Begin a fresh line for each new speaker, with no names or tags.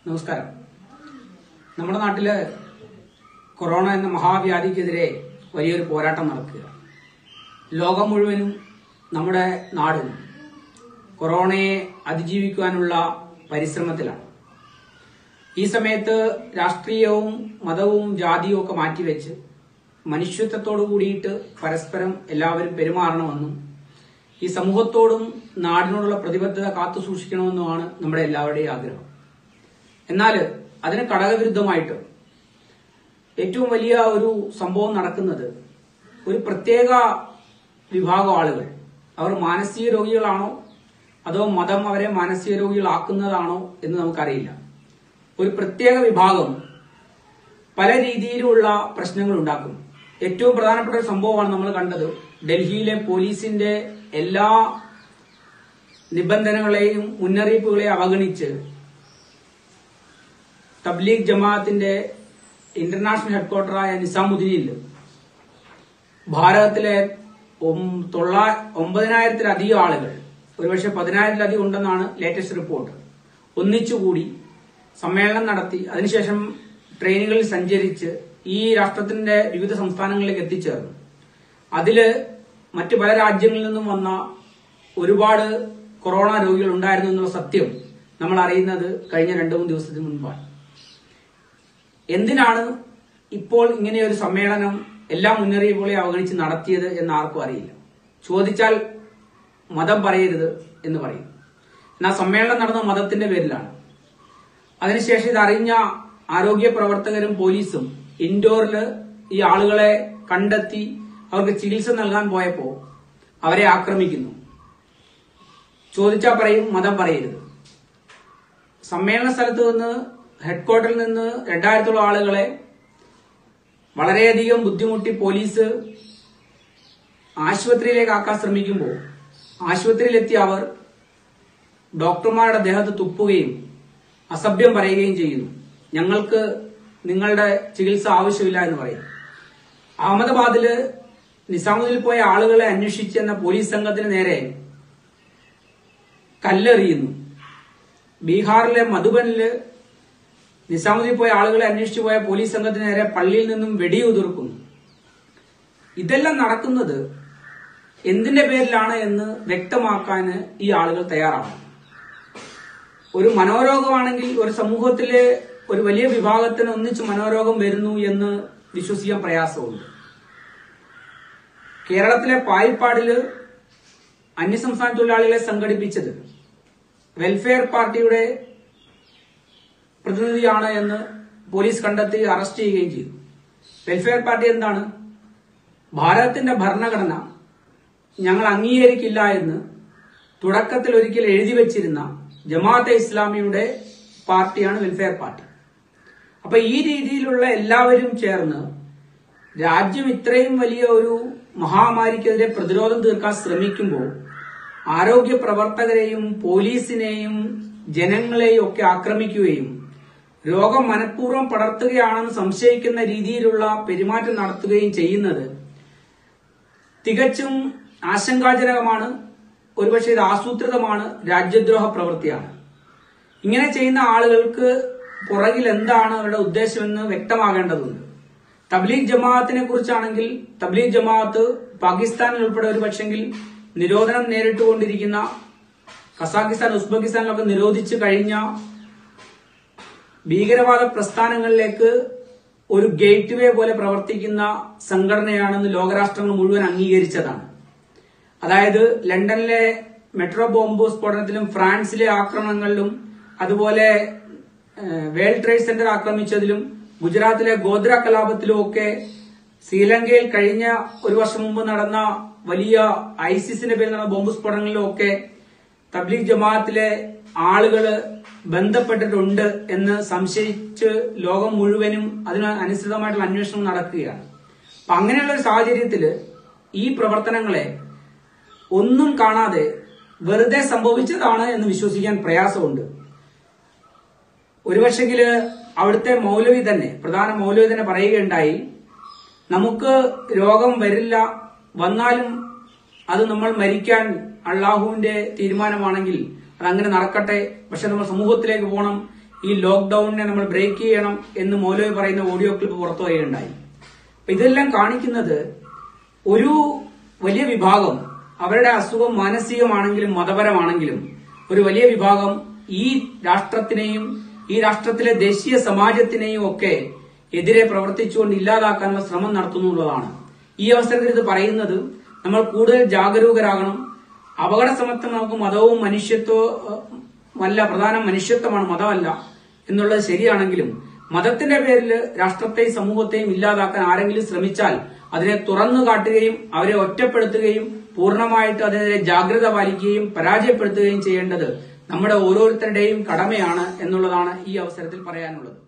നമസ്കാരം നമ്മുടെ നാട്ടില് കൊറോണ എന്ന മഹാവ്യാധിക്കെതിരെ വലിയൊരു പോരാട്ടം നടക്കുക ലോകം മുഴുവനും നമ്മുടെ നാടും കൊറോണയെ അതിജീവിക്കുവാനുള്ള പരിശ്രമത്തിലാണ് ഈ സമയത്ത് രാഷ്ട്രീയവും മതവും ജാതിയും ഒക്കെ മാറ്റിവെച്ച് മനുഷ്യത്വത്തോടു കൂടിയിട്ട് പരസ്പരം എല്ലാവരും പെരുമാറണമെന്നും ഈ സമൂഹത്തോടും നാടിനോടുള്ള പ്രതിബദ്ധത കാത്തു സൂക്ഷിക്കണമെന്നുമാണ് നമ്മുടെ എല്ലാവരുടെയും ആഗ്രഹം എന്നാൽ അതിന് ഘടകവിരുദ്ധമായിട്ട് ഏറ്റവും വലിയ ഒരു സംഭവം നടക്കുന്നത് ഒരു പ്രത്യേക വിഭാഗം ആളുകൾ അവർ മാനസിക രോഗികളാണോ അതോ മതം അവരെ മാനസിക രോഗികളാക്കുന്നതാണോ എന്ന് നമുക്കറിയില്ല ഒരു പ്രത്യേക വിഭാഗം പല രീതിയിലുള്ള പ്രശ്നങ്ങൾ ഉണ്ടാക്കും ഏറ്റവും പ്രധാനപ്പെട്ട ഒരു സംഭവമാണ് നമ്മൾ കണ്ടത് ഡൽഹിയിലെ പോലീസിന്റെ എല്ലാ നിബന്ധനകളെയും മുന്നറിയിപ്പുകളെയും അവഗണിച്ച് തബ്ലീഗ് ജമാഅത്തിന്റെ ഇന്റർനാഷണൽ ഹെഡ്ക്വാർട്ടറായ നിസാമുദ്ദീനിൽ ഭാരതത്തിലെ ഒം- തൊള്ളാ- ഒമ്പതിനായിരത്തിലധികം ആളുകൾ ഒരുപക്ഷെ പതിനായിരത്തിലധികം ഉണ്ടെന്നാണ് ലേറ്റസ്റ്റ് റിപ്പോർട്ട് ഒന്നിച്ചുകൂടി സമ്മേളനം നടത്തി അതിനുശേഷം ട്രെയിനുകളിൽ സഞ്ചരിച്ച് ഈ രാഷ്ട്രത്തിന്റെ വിവിധ സംസ്ഥാനങ്ങളിലേക്ക് എത്തിച്ചേർന്നു അതില് മറ്റു പല രാജ്യങ്ങളിൽ നിന്നും വന്ന ഒരുപാട് കൊറോണ രോഗികൾ ഉണ്ടായിരുന്നു എന്നുള്ള സത്യം നമ്മൾ അറിയുന്നത് കഴിഞ്ഞ രണ്ടു മൂന്ന് ദിവസത്തിന് മുൻപാണ് എന്തിനാണ് ഇപ്പോൾ ഇങ്ങനെ ഒരു സമ്മേളനം എല്ലാ മുന്നറിയിപ്പുകളെയും അവഗണിച്ച് നടത്തിയത് എന്ന് ആർക്കും അറിയില്ല ചോദിച്ചാൽ മതം പറയരുത് എന്ന് പറയും എന്നാൽ സമ്മേളനം നടന്ന മതത്തിന്റെ പേരിലാണ് അതിനുശേഷം ഇത് അറിഞ്ഞ ആരോഗ്യ പ്രവർത്തകരും പോലീസും ഇൻഡോറിൽ ഈ ആളുകളെ കണ്ടെത്തി അവർക്ക് ചികിത്സ നൽകാൻ പോയപ്പോ അവരെ ആക്രമിക്കുന്നു ചോദിച്ചാൽ പറയും മതം പറയരുത് സമ്മേളന സ്ഥലത്ത് നിന്ന് ഹെഡ്ക്വാർട്ടറിൽ നിന്ന് രണ്ടായിരത്തോളം ആളുകളെ വളരെയധികം ബുദ്ധിമുട്ടി പോലീസ് ആശുപത്രിയിലേക്ക് ആക്കാൻ ശ്രമിക്കുമ്പോൾ ആശുപത്രിയിലെത്തിയ അവർ ഡോക്ടർമാരുടെ ദേഹത്ത് തുപ്പുകയും അസഭ്യം പറയുകയും ചെയ്യുന്നു ഞങ്ങൾക്ക് നിങ്ങളുടെ ചികിത്സ ആവശ്യമില്ല എന്ന് പറയും അഹമ്മദാബാദില് നിസാമുദ്ദീനിൽ പോയ ആളുകളെ അന്വേഷിച്ചെന്ന പോലീസ് സംഘത്തിന് നേരെ കല്ലെറിയുന്നു ബീഹാറിലെ മധുബനില് നിസാമുദ്ദീൻ പോയ ആളുകളെ അന്വേഷിച്ചു പോയ പോലീസ് സംഘത്തിന് നേരെ പള്ളിയിൽ നിന്നും വെടിയുതിർക്കുന്നു ഇതെല്ലാം നടക്കുന്നത് എന്തിന്റെ പേരിലാണ് എന്ന് വ്യക്തമാക്കാൻ ഈ ആളുകൾ തയ്യാറാണ് ഒരു മനോരോഗമാണെങ്കിൽ ഒരു സംഭവത്തിലെ ഒരു വലിയ വിഭാഗത്തിന് ഒന്നിച്ച് മനോരോഗം വരുന്നു എന്ന് വിശ്വസിക്കാൻ പ്രയാസമുണ്ട് കേരളത്തിലെ പായിപ്പാടില് അന്യസംസ്ഥാന തൊഴിലാളികളെ സംഘടിപ്പിച്ചത് വെൽഫെയർ പാർട്ടിയുടെ പ്രതിനിധിയാണ് എന്ന് പോലീസ് കണ്ടെത്തി അറസ്റ്റ് ചെയ്യുകയും ചെയ്തു വെൽഫെയർ പാർട്ടി എന്താണ് ഭാരതത്തിന്റെ ഭരണഘടന ഞങ്ങൾ അംഗീകരിക്കില്ല എന്ന് തുടക്കത്തിൽ ഒരിക്കൽ എഴുതി വെച്ചിരുന്ന ജമാഅത്തെ ഇസ്ലാമിയുടെ പാർട്ടിയാണ് വെൽഫെയർ പാർട്ടി അപ്പൊ ഈ രീതിയിലുള്ള എല്ലാവരും ചേർന്ന് രാജ്യം ഇത്രയും വലിയ ഒരു മഹാമാരിക്കെതിരെ പ്രതിരോധം തീർക്കാൻ ശ്രമിക്കുമ്പോൾ ആരോഗ്യ പ്രവർത്തകരെയും പോലീസിനെയും ജനങ്ങളെയും ഒക്കെ ആക്രമിക്കുകയും രോഗം മനഃപൂർവ്വം പടർത്തുകയാണെന്ന് സംശയിക്കുന്ന രീതിയിലുള്ള പെരുമാറ്റം നടത്തുകയും ചെയ്യുന്നത് തികച്ചും ആശങ്കാജനകമാണ് ഒരുപക്ഷെ ഇത് ആസൂത്രിതമാണ് രാജ്യദ്രോഹ പ്രവൃത്തിയാണ് ഇങ്ങനെ ചെയ്യുന്ന ആളുകൾക്ക് പുറകിൽ എന്താണ് അവരുടെ ഉദ്ദേശമെന്ന് വ്യക്തമാകേണ്ടതുണ്ട് തബ്ലീഗ് ജമാഅത്തിനെ കുറിച്ചാണെങ്കിൽ തബ്ലീഗ് ജമാഅത്ത് പാകിസ്ഥാനിൽ ഉൾപ്പെടെ ഒരു പക്ഷെങ്കിൽ നിരോധനം നേരിട്ടുകൊണ്ടിരിക്കുന്ന കസാഖിസ്ഥാൻ ഉസ്ബെക്കിസ്ഥാനിലൊക്കെ നിരോധിച്ചു കഴിഞ്ഞ ഭീകരവാദ പ്രസ്ഥാനങ്ങളിലേക്ക് ഒരു ഗേറ്റ് വേ പോലെ പ്രവർത്തിക്കുന്ന സംഘടനയാണെന്ന് ലോകരാഷ്ട്രങ്ങൾ മുഴുവൻ അംഗീകരിച്ചതാണ് അതായത് ലണ്ടനിലെ മെട്രോ ബോംബ് സ്ഫോടനത്തിലും ഫ്രാൻസിലെ ആക്രമണങ്ങളിലും അതുപോലെ ഏഹ്, വേൾഡ് ട്രേഡ് സെന്റർ ആക്രമിച്ചതിലും ഗുജറാത്തിലെ ഗോദ്ര കലാപത്തിലും ഒക്കെ ശ്രീലങ്കയിൽ കഴിഞ്ഞ ഒരു വർഷം മുമ്പ് നടന്ന വലിയ ഐസിസിന്റെ പേരിൽ നടന്ന ബോംബ് സ്ഫോടനങ്ങളിലും ഒക്കെ തബ്ലീഗ് ജമാഅത്തിലെ ആളുകള് ബന്ധപ്പെട്ടിട്ടുണ്ട് എന്ന് സംശയിച്ച് ലോകം മുഴുവനും അതിന് അനുസൃതമായിട്ടുള്ള അന്വേഷണം നടക്കുകയാണ് അപ്പൊ അങ്ങനെയുള്ള ഒരു സാഹചര്യത്തില് ഈ പ്രവർത്തനങ്ങളെ ഒന്നും കാണാതെ വെറുതെ സംഭവിച്ചതാണ് എന്ന് വിശ്വസിക്കാൻ പ്രയാസമുണ്ട് ഒരുപക്ഷെങ്കില് അവിടുത്തെ മൗലവി തന്നെ പ്രധാന മൗലവി തന്നെ പറയുകയുണ്ടായി നമുക്ക് രോഗം വരില്ല വന്നാലും അത് നമ്മൾ മരിക്കാൻ അള്ളാഹുവിന്റെ തീരുമാനമാണെങ്കിൽ അത് അങ്ങനെ നടക്കട്ടെ പക്ഷെ നമ്മൾ സമൂഹത്തിലേക്ക് പോകണം ഈ ലോക്ക്ഡൌണിനെ നമ്മൾ ബ്രേക്ക് ചെയ്യണം എന്ന് മൗലവി പറയുന്ന ഓഡിയോ ക്ലിപ്പ് പുറത്തു വരികയുണ്ടായി അപ്പൊ ഇതെല്ലാം കാണിക്കുന്നത് ഒരു വലിയ വിഭാഗം അവരുടെ അസുഖം മാനസികമാണെങ്കിലും മതപരമാണെങ്കിലും ഒരു വലിയ വിഭാഗം ഈ രാഷ്ട്രത്തിനെയും ഈ രാഷ്ട്രത്തിലെ ദേശീയ സമാജത്തിനെയും ഒക്കെ എതിരെ പ്രവർത്തിച്ചുകൊണ്ട് ഇല്ലാതാക്കാനുള്ള ശ്രമം നടത്തുന്നുള്ളതാണ് ഈ അവസരത്തിൽ ഇത് പറയുന്നത് നമ്മൾ കൂടുതൽ ജാഗരൂകരാകണം അപകട സമത്വം നമുക്ക് മതവും മനുഷ്യത്വമല്ല പ്രധാന മനുഷ്യത്വമാണ് മതമല്ല എന്നുള്ളത് ശരിയാണെങ്കിലും മതത്തിന്റെ പേരിൽ രാഷ്ട്രത്തെയും സമൂഹത്തെയും ഇല്ലാതാക്കാൻ ആരെങ്കിലും ശ്രമിച്ചാൽ അതിനെ തുറന്നു കാട്ടുകയും അവരെ ഒറ്റപ്പെടുത്തുകയും പൂർണ്ണമായിട്ട് അതിനെതിരെ ജാഗ്രത പാലിക്കുകയും പരാജയപ്പെടുത്തുകയും ചെയ്യേണ്ടത് നമ്മുടെ ഓരോരുത്തരുടെയും കടമയാണ് എന്നുള്ളതാണ് ഈ അവസരത്തിൽ പറയാനുള്ളത്